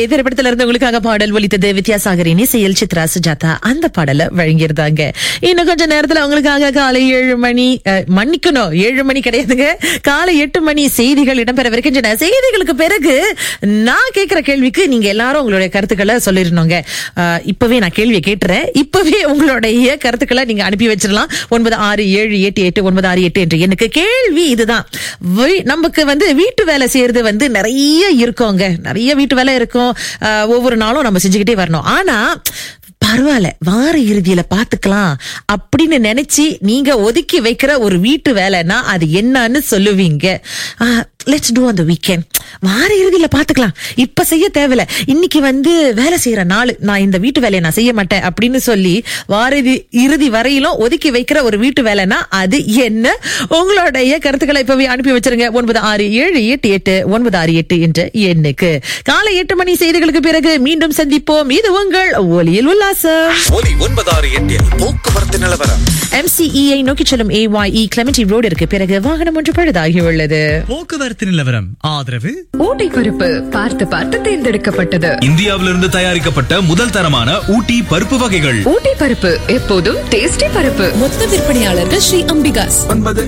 திரைப்படத்துல இருந்து உங்களுக்காக பாடல் ஒலித்தது வித்யாசாகரின் இசையில் சித்ரா சுஜாதா அந்த பாடலை வழங்கியிருந்தாங்க இன்னும் கொஞ்ச நேரத்துல உங்களுக்காக காலை ஏழு மணி அஹ், மன்னிக்கணும் ஏழு மணி கிடையாதுங்க காலை எட்டு மணி செய்திகள் இடம்பெறவிருக்கின்றன செய்திகளுக்கு பிறகு நான் கேட்கிற கேள்விக்கு நீங்க எல்லாரும் உங்களுடைய கருத்துக்களை சொல்லிடணுங்க அஹ், இப்பவே நான் கேள்வியை கேட்டுறேன் இப்பவே உங்களுடைய கருத்துக்களை நீங்க அனுப்பி வச்சிடலாம் ஒன்பது ஆறு ஏழு எட்டு எட்டு ஒன்பது ஆறு எட்டு என்று எனக்கு கேள்வி இதுதான் வீ- நமக்கு வந்து வீட்டு வேலை செய்யறது வந்து நிறைய இருக்கோங்க நிறைய வீட்டு வேலை இருக்கும் அஹ், ஒவ்வொரு நாளும் நம்ம செஞ்சுக்கிட்டே வரணும் ஆனா பரவாயில்ல வார இறுதியில பாத்துக்கலாம் அப்படின்னு நினைச்சு நீங்க ஒதுக்கி வைக்கிற ஒரு வீட்டு வேலைன்னா அது என்னன்னு சொல்லுவீங்க லெட்ஸ் டூ அந்த வீக்கெண்ட் வார இறுதியில பாத்துக்கலாம் இப்ப செய்ய தேவையில்ல இன்னைக்கு வந்து வேலை செய்யற நாள் நான் இந்த வீட்டு வேலையை நான் செய்ய மாட்டேன் அப்படின்னு சொல்லி வார இறுதி- இறுதி வரையிலும் ஒதுக்கி வைக்கிற ஒரு வீட்டு வேலைன்னா அது என்ன உங்களுடைய கருத்துக்களை இப்பவே அனுப்பி வச்சிருங்க ஒன்பது ஆறு ஏழு எட்டு எட்டு ஒன்பது ஆறு எட்டு என்ற எண்ணுக்கு காலை எட்டு மணி செய்திகளுக்கு பிறகு மீண்டும் சந்திப்போம் இது உங்கள் ஒலியில் உல்லாசம் ஒலி ஒன்பதாறு எட்டில் போக்குவரத்து நிலவரம் MCEஐ நோக்கி செல்லும் AYE கிளமெண்டி ரோடிற்கு பிறகு வாகனம் ஒன்று பழுதாகியுள்ளது போக்குவரத்து நிலவரம் ஆதரவு ஊட்டி பருப்பு பார்த்து பார்த்து தேர்ந்தெடுக்கப்பட்டது இந்தியாவிலிருந்து தயாரிக்கப்பட்ட முதல் தரமான ஊட்டி பருப்பு வகைகள் ஊட்டி பருப்பு எப்போதும் டேஸ்டி பருப்பு மொத்த விற்பனையாளர்கள் ஸ்ரீ அம்பிகாஸ் ஒன்பது